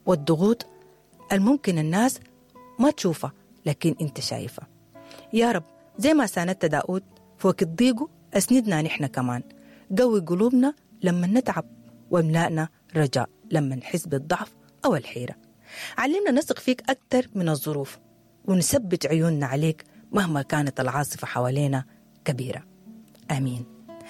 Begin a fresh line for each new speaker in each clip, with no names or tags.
والضغوط الممكن الناس ما تشوفها لكن انت شايفها يا رب زي ما ساندت داود فوق الضيق أسندنا نحن كمان قوي قلوبنا لما نتعب واملأنا رجاء لما نحس بالضعف أو الحيرة علمنا نثق فيك أكثر من الظروف ونثبت عيوننا عليك مهما كانت العاصفة حوالينا كبيرة آمين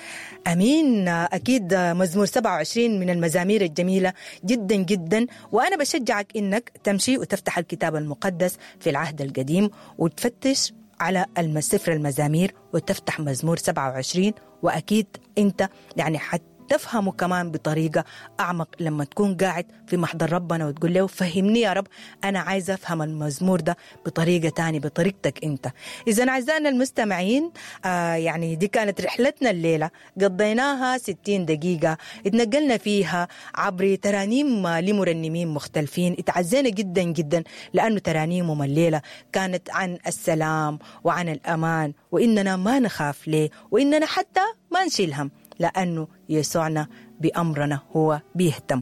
امين اكيد مزمور 27 من المزامير الجميله جدا جدا وانا بشجعك انك تمشي وتفتح الكتاب المقدس في العهد القديم وتفتش على سفر المزامير وتفتح مزمور 27 واكيد انت يعني حت تفهمه كمان بطريقة أعمق لما تكون قاعد في محضر ربنا وتقول له فهمني يا رب أنا عايزة أفهم المزمور ده بطريقة تاني بطريقتك أنت إذا أعزائنا المستمعين آه يعني دي كانت رحلتنا الليلة قضيناها 60 دقيقة اتنقلنا فيها عبر ترانيم لمرنمين مختلفين اتعزينا جدا جدا لأنه ترانيمهم الليلة كانت عن السلام وعن الأمان وإننا ما نخاف ليه وإننا حتى ما نشيل هم لأنه يسوعنا بأمرنا هو بيهتم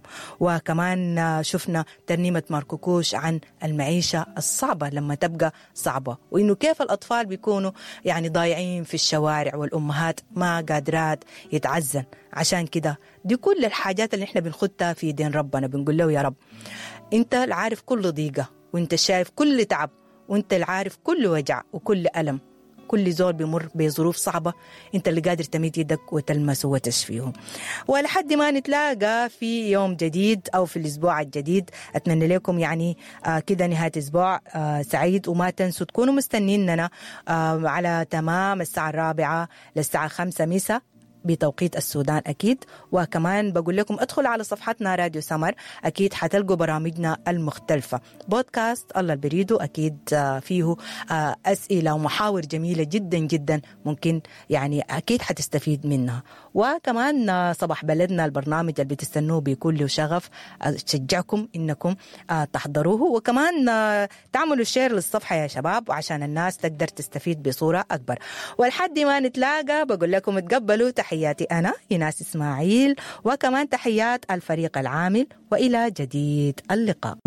وكمان شفنا ترنيمة ماركوكوش عن المعيشة الصعبة لما تبقى صعبة وإنه كيف الأطفال بيكونوا يعني ضايعين في الشوارع والأمهات ما قادرات يتعزن عشان كده دي كل الحاجات اللي احنا بنخدها في دين ربنا بنقول له يا رب انت العارف كل ضيقة وانت شايف كل تعب وانت العارف كل وجع وكل ألم كل زول بيمر بظروف صعبة انت اللي قادر تمد يدك وتلمسه وتشفيه ولحد ما نتلاقى في يوم جديد او في الاسبوع الجديد اتمنى لكم يعني آه كده نهاية اسبوع آه سعيد وما تنسوا تكونوا مستنيننا آه على تمام الساعة الرابعة للساعة خمسة مساء بتوقيت السودان أكيد وكمان بقول لكم ادخلوا على صفحتنا راديو سمر أكيد حتلقوا برامجنا المختلفة بودكاست الله البريدو أكيد فيه أسئلة ومحاور جميلة جدا جدا ممكن يعني أكيد حتستفيد منها وكمان صباح بلدنا البرنامج اللي بتستنوه بكل شغف أشجعكم إنكم تحضروه وكمان تعملوا شير للصفحة يا شباب وعشان الناس تقدر تستفيد بصورة أكبر ولحد ما نتلاقى بقول لكم تقبلوا تحياتي أنا إيناس إسماعيل وكمان تحيات الفريق العامل وإلى جديد اللقاء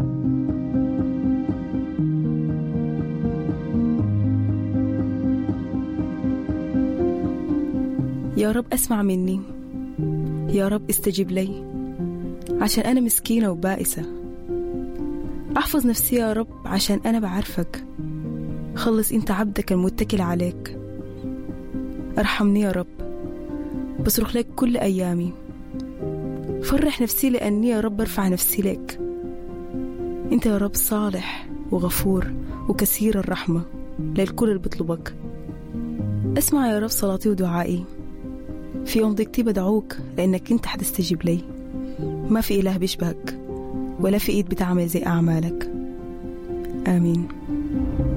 يا رب اسمع مني يا رب استجب لي عشان أنا مسكينة وبائسة أحفظ نفسي يا رب عشان أنا بعرفك خلص أنت عبدك المتكل عليك ارحمني يا رب بصرخ لك كل أيامي فرح نفسي لأني يا رب ارفع نفسي لك أنت يا رب صالح وغفور وكثير الرحمة للكل اللي بيطلبك اسمع يا رب صلاتي ودعائي في يوم ضيقتي بدعوك لأنك أنت حتستجيب لي ما في إله بيشبهك ولا في إيد بتعمل زي أعمالك آمين